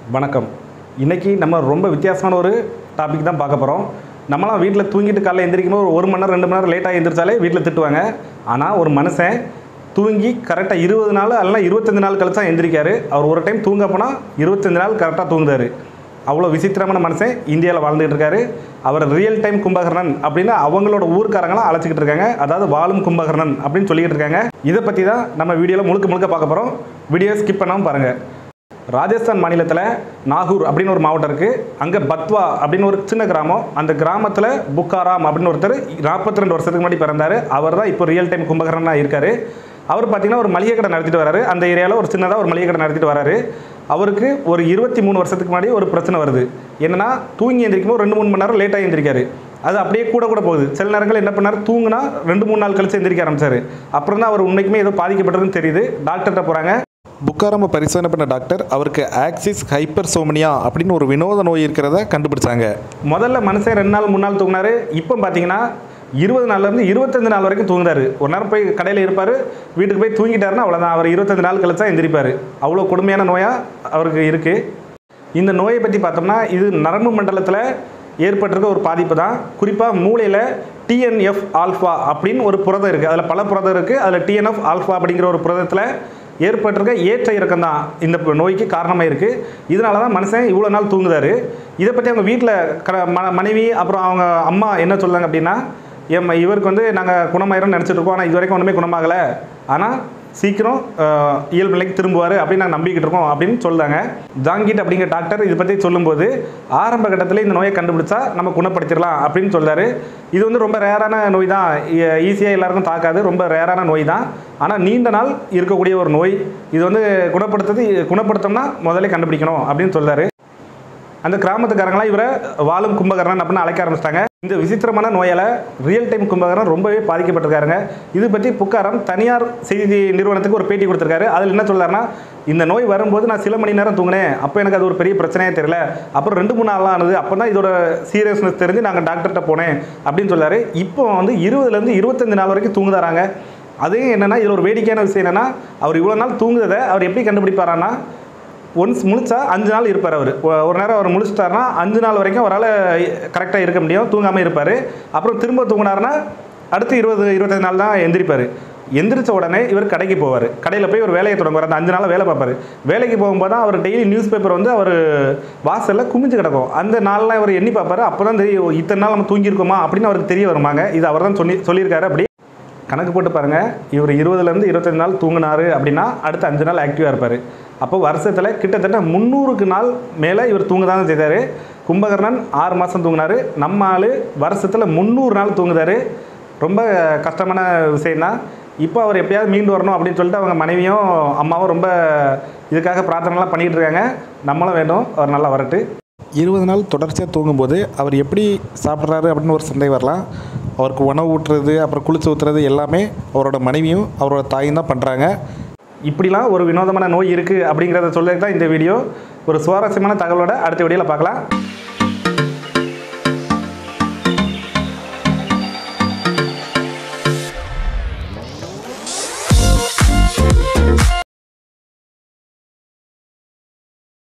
வணக்கம் இன்னைக்கு நம்ம ரொம்ப வித்தியாசமான ஒரு டாபிக் தான் பார்க்க போகிறோம் நம்மளாம் வீட்டில் தூங்கிட்டு காலைல எந்திரிக்கும் போது ஒரு மணி நேரம் ரெண்டு மணி நேரம் லேட்டாக எந்திரிச்சாலே வீட்டில் திட்டுவாங்க ஆனால் ஒரு மனுஷன் தூங்கி கரெக்டாக இருபது நாள் அல்லனா இருபத்தஞ்சு நாள் கழிச்சு தான் எந்திரிக்காரு அவர் ஒரு டைம் தூங்க போனால் இருபத்தஞ்சு நாள் கரெக்டாக தூங்குதாரு அவ்வளோ விசித்திரமான மனுஷன் இந்தியாவில் வாழ்ந்துகிட்டு இருக்காரு அவர் ரியல் டைம் கும்பகர்ணன் அப்படின்னு அவங்களோட ஊர்க்காரங்களாம் அழைச்சிக்கிட்டு இருக்காங்க அதாவது வாழும் கும்பகர்ணன் அப்படின்னு சொல்லிக்கிட்டு இருக்காங்க இதை பற்றி தான் நம்ம வீடியோவில் முழுக்க முழுக்க பார்க்க போகிறோம் வீடியோ ஸ்கிப் பண்ணாமல் பாருங்கள் ராஜஸ்தான் மாநிலத்தில் நாகூர் அப்படின்னு ஒரு மாவட்டம் இருக்குது அங்கே பத்வா அப்படின்னு ஒரு சின்ன கிராமம் அந்த கிராமத்தில் புக்காராம் அப்படின்னு ஒருத்தர் நாற்பத்தி ரெண்டு வருஷத்துக்கு முன்னாடி பிறந்தார் அவர் தான் இப்போ ரியல் டைம் கும்பகரனாக இருக்கார் அவர் பார்த்தீங்கன்னா ஒரு மளிகை கடை நடத்திட்டு வராரு அந்த ஏரியாவில் ஒரு சின்னதாக ஒரு மளிகை கடை நடத்திட்டு வராரு அவருக்கு ஒரு இருபத்தி மூணு வருஷத்துக்கு முன்னாடி ஒரு பிரச்சனை வருது என்னன்னா தூங்கி எந்திரிக்கும் போது ரெண்டு மூணு மணி நேரம் லேட்டாக எந்திரிக்காரு அது அப்படியே கூட கூட போகுது சில நேரங்கள் என்ன பண்ணார் தூங்குனா ரெண்டு மூணு நாள் கழிச்சு எந்திரிக்க ஆரம்பிச்சாரு அப்புறம் தான் அவர் உண்மைக்குமே ஏதோ பாதிக்கப்பட்டதுன்னு தெரியுது டாக்டர்கிட்ட போகிறாங்க புக்காராம பரிசோதனை பண்ண டாக்டர் அவருக்கு ஆக்சிஸ் ஹைப்பர்சோமனியா அப்படின்னு ஒரு வினோத நோய் இருக்கிறத கண்டுபிடிச்சாங்க முதல்ல மனுஷன் ரெண்டு நாள் மூணு நாள் தூங்கினாரு இப்போ பார்த்தீங்கன்னா இருபது நாள்லேருந்து இருபத்தஞ்சு நாள் வரைக்கும் தூங்குறாரு ஒரு நேரம் போய் கடையில் இருப்பார் வீட்டுக்கு போய் தூங்கிட்டாருன்னா அவ்வளோதான் அவர் இருபத்தஞ்சு நாள் கழிச்சா எந்திரிப்பார் அவ்வளோ கொடுமையான நோயாக அவருக்கு இருக்குது இந்த நோயை பற்றி பார்த்தோம்னா இது நரம்பு மண்டலத்தில் ஏற்பட்டிருக்க ஒரு பாதிப்பு தான் குறிப்பாக மூளையில் டிஎன்எஃப் ஆல்ஃபா அப்படின்னு ஒரு புரதம் இருக்குது அதில் பல புரதம் இருக்குது அதில் டிஎன்எஃப் ஆல்ஃபா அப்படிங்கிற ஒரு புரதத்தில் ஏற்பட்டிருக்க ஏற்ற இறக்கம் தான் இந்த ப- நோய்க்கு காரணமாக இருக்குது இதனால தான் மனுஷன் இவ்வளோ நாள் தூங்குதாரு இதை பற்றி அவங்க வீட்டில் க ம மனைவி அப்புறம் அவங்க அம்மா என்ன சொல்லுவாங்க அப்படின்னா எம் இவருக்கு வந்து நாங்கள் குணமாயிரம்னு நினச்சிட்டு இருக்கோம் ஆனால் இது வரைக்கும் ஒன்றுமே குணமாகலை ஆனால் சீக்கிரம் அஹ், இயல்பு நிலைக்கு திரும்புவார் அப்படின்னு நாங்கள் நம்பிக்கிட்டு இருக்கோம் அப்படின்னு சொல்லுறாங்க ஜாங்கிட் அப்படிங்கிற டாக்டர் இதை பற்றி சொல்லும்போது ஆரம்ப கட்டத்தில் இந்த நோயை கண்டுபிடிச்சா நம்ம குணப்படுத்திடலாம் அப்படின்னு சொல்றாரு இது வந்து ரொம்ப ரேரான நோய் தான் ஈஸியாக எல்லாருக்கும் தாக்காது ரொம்ப ரேரான நோய் தான் ஆனால் நீண்ட நாள் இருக்கக்கூடிய ஒரு நோய் இது வந்து குணப்படுத்துறது குணப்படுத்தோம்னா முதல்ல கண்டுபிடிக்கணும் அப்படின்னு சொல்றாரு அந்த கிராமத்துக்காரங்களாம் இவரை வாழும் கும்பகர்ணன் அப்படின்னு அழைக்க ஆரம்பிச்சிட்டாங்க இந்த விசித்திரமான நோயால் ரியல் டைம் கும்பகர்ணன் ரொம்பவே பாதிக்கப்பட்டிருக்காருங்க இது பற்றி புக்காரம் தனியார் செய்தி நிறுவனத்துக்கு ஒரு பேட்டி கொடுத்துருக்காரு அதில் என்ன சொல்றாருன்னா இந்த நோய் வரும்போது நான் சில மணி நேரம் தூங்கினேன் அப்போ எனக்கு அது ஒரு பெரிய பிரச்சனையே தெரியல அப்புறம் ரெண்டு மூணு நாள் ஆனது அப்போ தான் இதோட சீரியஸ்னஸ் தெரிஞ்சு நாங்கள் டாக்டர்கிட்ட போனேன் அப்படின்னு சொல்லாரு இப்போ வந்து இருபதுலேருந்து இருபத்தஞ்சு நாள் வரைக்கும் தூங்குதாராங்க அதையும் என்னன்னா இதில் ஒரு வேடிக்கையான விஷயம் என்னன்னா அவர் இவ்வளோ நாள் தூங்குறதை அவர் எப்படி கண்டுபிடிப்பாரான்னா ஒன்ஸ் முழிச்சா அஞ்சு நாள் இருப்பார் அவர் ஒரு நேரம் அவர் முழிச்சிட்டாருன்னா அஞ்சு நாள் வரைக்கும் அவரால் கரெக்டாக இருக்க முடியும் தூங்காமல் இருப்பார் அப்புறம் திரும்ப தூங்கினாருன்னா அடுத்து இருபது இருபத்தஞ்சு நாள் தான் எந்திரிப்பார் எந்திரிச்ச உடனே இவர் கடைக்கு போவார் கடையில் போய் ஒரு வேலையை தொடங்குவார் அந்த அஞ்சு நாள் வேலை பார்ப்பார் வேலைக்கு போகும்போது தான் அவர் டெய்லி நியூஸ் பேப்பர் வந்து அவர் வாசலில் குமிஞ்சு கிடக்கும் அந்த நாள்லாம் இவர் எண்ணி பார்ப்பாரு அப்போ தான் தெரியும் இத்தனை நாள் நம்ம தூங்கியிருக்கோமா அப்படின்னு அவருக்கு தெரிய வருமாங்க இது அவர் தான் சொல்லி சொல்லியிருக்காரு அப்படி கணக்கு போட்டு பாருங்க இவர் இருபதுலேருந்து இருபத்தஞ்சு நாள் தூங்கினாரு அப்படின்னா அடுத்து அஞ்சு நாள் ஆக்டிவாக இருப்பார் அப்போ வருஷத்தில் கிட்டத்தட்ட முந்நூறுக்கு நாள் மேலே இவர் தூங்க தான் செய்தார் கும்பகர்ணன் ஆறு மாதம் தூங்கினாரு நம்ம ஆள் வருஷத்தில் முந்நூறு நாள் தூங்குதாரு ரொம்ப கஷ்டமான விஷயம்தான் இப்போ அவர் எப்படியாவது மீண்டு வரணும் அப்படின்னு சொல்லிட்டு அவங்க மனைவியும் அம்மாவும் ரொம்ப இதுக்காக பிரார்த்தனைலாம் பண்ணிகிட்டு இருக்காங்க நம்மளும் வேண்டும் அவர் நல்லா வரட்டு இருபது நாள் தொடர்ச்சியாக தூங்கும்போது அவர் எப்படி சாப்பிட்றாரு அப்படின்னு ஒரு சந்தேகம் வரலாம் அவருக்கு உணவு ஊட்டுறது அப்புறம் குளிச்சு ஊற்றுறது எல்லாமே அவரோட மனைவியும் அவரோட தாயும் தான் பண்ணுறாங்க இப்படிலாம் ஒரு வினோதமான நோய் இருக்குது அப்படிங்கிறத சொல்லிட்டு தான் இந்த வீடியோ ஒரு சுவாரஸ்யமான தகவலோட அடுத்த வீடியோவில் பார்க்கலாம்